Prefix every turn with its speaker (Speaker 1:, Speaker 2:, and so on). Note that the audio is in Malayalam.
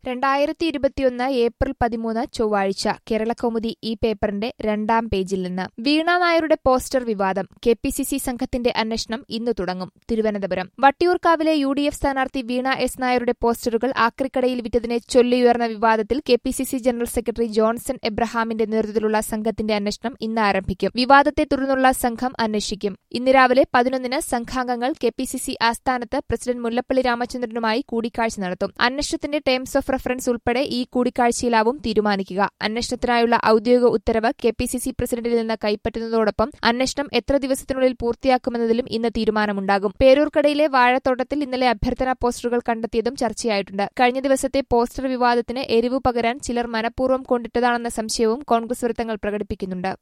Speaker 1: രണ്ടായിരത്തി ഇരുപത്തിയൊന്ന് ഏപ്രിൽ പതിമൂന്ന് ചൊവ്വാഴ്ച കേരളകൗമുദി ഈ പേപ്പറിന്റെ രണ്ടാം പേജിൽ നിന്ന് വീണ നായരുടെ പോസ്റ്റർ വിവാദം കെ പി സി സി സംഘത്തിന്റെ അന്വേഷണം ഇന്ന് തുടങ്ങും തിരുവനന്തപുരം വട്ടിയൂർക്കാവിലെ യു ഡി എഫ് സ്ഥാനാർത്ഥി വീണ എസ് നായരുടെ പോസ്റ്ററുകൾ ആക്രിക്കടയിൽ വിറ്റതിനെ ചൊല്ലിയുയർന്ന വിവാദത്തിൽ K P C C general secretary Johnson എബ്രഹാമിന്റെ നേതൃത്വത്തിലുള്ള സംഘത്തിന്റെ അന്വേഷണം ഇന്ന് ആരംഭിക്കും വിവാദത്തെ തുടർന്നുള്ള സംഘം അന്വേഷിക്കും ഇന്ന് രാവിലെ പതിനൊന്നിന് സംഘാംഗങ്ങൾ കെ പി സി സി ആസ്ഥാനത്ത് പ്രസിഡന്റ് മുല്ലപ്പള്ളി രാമചന്ദ്രനുമായി കൂടിക്കാഴ്ച നടത്തും അന്വേഷണത്തിന്റെ ടേംസ് ഓഫ് റഫറൻസ് ഉൾപ്പെടെ ഈ കൂടിക്കാഴ്ചയിലാവും തീരുമാനിക്കുക അന്വേഷണത്തിനായുള്ള ഔദ്യോഗിക ഉത്തരവ് കെ പി സി സി പ്രസിഡന്റിൽ നിന്ന് കൈപ്പറ്റുന്നതോടൊപ്പം അന്വേഷണം എത്ര ദിവസത്തിനുള്ളിൽ പൂർത്തിയാക്കുമെന്നതിലും ഇന്ന് തീരുമാനമുണ്ടാകും പേരൂർക്കടയിലെ വാഴത്തോട്ടത്തിൽ ഇന്നലെ അഭ്യർത്ഥനാ പോസ്റ്ററുകൾ കണ്ടെത്തിയതും ചർച്ചയായിട്ടുണ്ട് കഴിഞ്ഞ ദിവസത്തെ പോസ്റ്റർ വിവാദത്തിന് എരിവ് പകരാൻ ചിലർ മനഃപൂർവ്വം കൊണ്ടിട്ടതാണെന്ന സംശയവും കോൺഗ്രസ് വൃത്തങ്ങൾ പ്രകടിപ്പിക്കുന്നുണ്ട്